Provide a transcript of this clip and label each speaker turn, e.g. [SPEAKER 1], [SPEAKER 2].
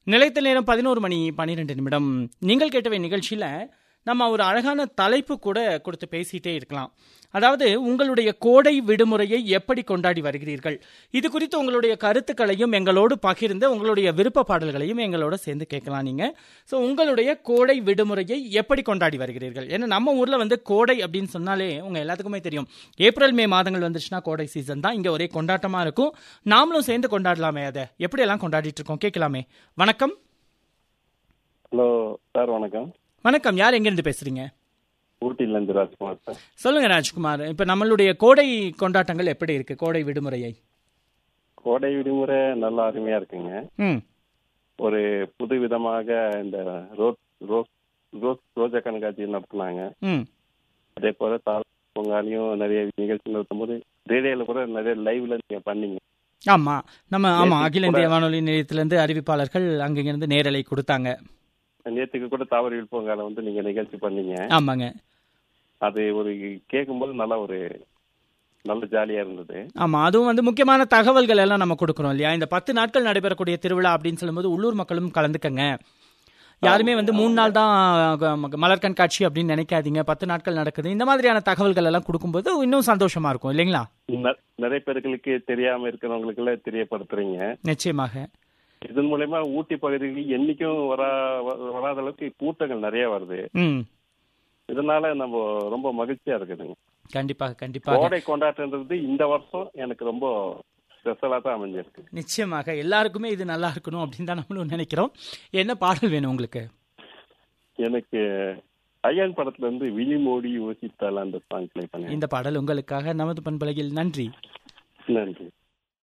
[SPEAKER 1] நிலைத்த நேரம் பதினோரு மணி பன்னிரெண்டு நிமிடம் நீங்கள் கேட்டவை நிகழ்ச்சியில் நம்ம ஒரு அழகான தலைப்பு கூட கொடுத்து பேசிட்டே இருக்கலாம் அதாவது உங்களுடைய கோடை விடுமுறையை எப்படி கொண்டாடி வருகிறீர்கள் இது குறித்து உங்களுடைய கருத்துக்களையும் எங்களோடு பகிர்ந்து உங்களுடைய விருப்ப பாடல்களையும் எங்களோட சேர்ந்து கேட்கலாம் நீங்க ஸோ உங்களுடைய கோடை விடுமுறையை எப்படி கொண்டாடி வருகிறீர்கள் ஏன்னா நம்ம ஊர்ல வந்து கோடை அப்படின்னு சொன்னாலே உங்க எல்லாத்துக்குமே தெரியும் ஏப்ரல் மே மாதங்கள் வந்துச்சுன்னா கோடை சீசன் தான் இங்க ஒரே கொண்டாட்டமா இருக்கும் நாமளும் சேர்ந்து கொண்டாடலாமே அதை எப்படி எல்லாம் கொண்டாடிட்டு இருக்கோம் கேட்கலாமே வணக்கம்
[SPEAKER 2] ஹலோ சார் வணக்கம்
[SPEAKER 1] வணக்கம் யார் எங்கிருந்து பேசுறீங்க
[SPEAKER 2] ஊட்டியிலேருந்து ராஜ்குமார் சார்
[SPEAKER 1] சொல்லுங்க ராஜ்குமார் இப்ப நம்மளுடைய கோடை கொண்டாட்டங்கள் எப்படி இருக்கு கோடை விடுமுறையை
[SPEAKER 2] கோடை விடுமுறை நல்லா அருமையா இருக்குங்க
[SPEAKER 1] ம்
[SPEAKER 2] ஒரு புது விதமாக இந்த ரோஸ் ரோஸ் ரோஸ் ரோஜா கண்காட்சி நடத்துனாங்க
[SPEAKER 1] ம்
[SPEAKER 2] அதே போல தால் பொங்காலையும் நிறைய நிகழ்ச்சி நடத்தும் போது ரேடியோல கூட நிறைய லைவ்ல நீங்க பண்ணீங்க
[SPEAKER 1] ஆமா நம்ம ஆமா
[SPEAKER 2] நேத்து
[SPEAKER 1] அகில இந்திய வானொலி நிலையத்திலிருந்து அறிவிப்பாளர்கள் அங்கிருந்து நேரலை கொடுத்தாங்க
[SPEAKER 2] நேத்துக்கு கூட தாவரவியல் பூங்கால வந்து நீங்க நிகழ்ச்சி பண்ணீங்க
[SPEAKER 1] ஆமாங்க
[SPEAKER 2] அது ஒரு கேட்கும்போது நல்லா ஒரு நல்ல ஜாலியா இருந்தது
[SPEAKER 1] ஆமா அதுவும் வந்து முக்கியமான தகவல்கள் எல்லாம் நம்ம கொடுக்குறோம் இல்லையா இந்த பத்து நாட்கள் நடைபெறக்கூடிய திருவிழா அப்படின்னு சொல்லும்போது உள்ளூர் மக்களும் கலந்துக்கங்க யாருமே வந்து மூணு நாள் தான் அஹ், மலர் கண்காட்சி அப்படின்னு நினைக்காதீங்க பத்து நாட்கள் நடக்குது இந்த மாதிரியான தகவல்கள் எல்லாம் கொடுக்கும்போது இன்னும் சந்தோஷமா இருக்கும் இல்லைங்களா
[SPEAKER 2] ந- நிறைய பேர்களுக்கு தெரியாம இருக்கிறவங்களுக்கு எல்லாம் தெரியப்படுத்துறீங்க
[SPEAKER 1] நிச்சயமாக
[SPEAKER 2] இதன் மூலயமா ஊட்டி பகுதிக்கு என்னைக்கும் வரா வ- வராத அளவுக்கு கூட்டங்கள் நிறைய வருது
[SPEAKER 1] ம்
[SPEAKER 2] இதனால நம்ம ரொம்ப மகிழ்ச்சியா இருக்குதுங்க
[SPEAKER 1] கண்டிப்பாக கண்டிப்பாக
[SPEAKER 2] கோடை கொண்டாட்டன்றது இந்த வருஷம் எனக்கு ரொம்ப ஸ்பெஷலா தான் அமைஞ்சிருக்கு
[SPEAKER 1] நிச்சயமாக எல்லாருக்குமே இது நல்லா இருக்கணும் அப்படின்னு தான் நம்மளும் நினைக்கிறோம் என்ன பாடல் வேணும் உங்களுக்கு
[SPEAKER 2] எனக்கு ஐயன் படத்துல இருந்து விழிமோடி யோசித்தால் அந்த சாங் ப்ளே பண்ணேன்
[SPEAKER 1] இந்த பாடல் உங்களுக்காக நமது பண்பலையில் நன்றி
[SPEAKER 2] நன்றி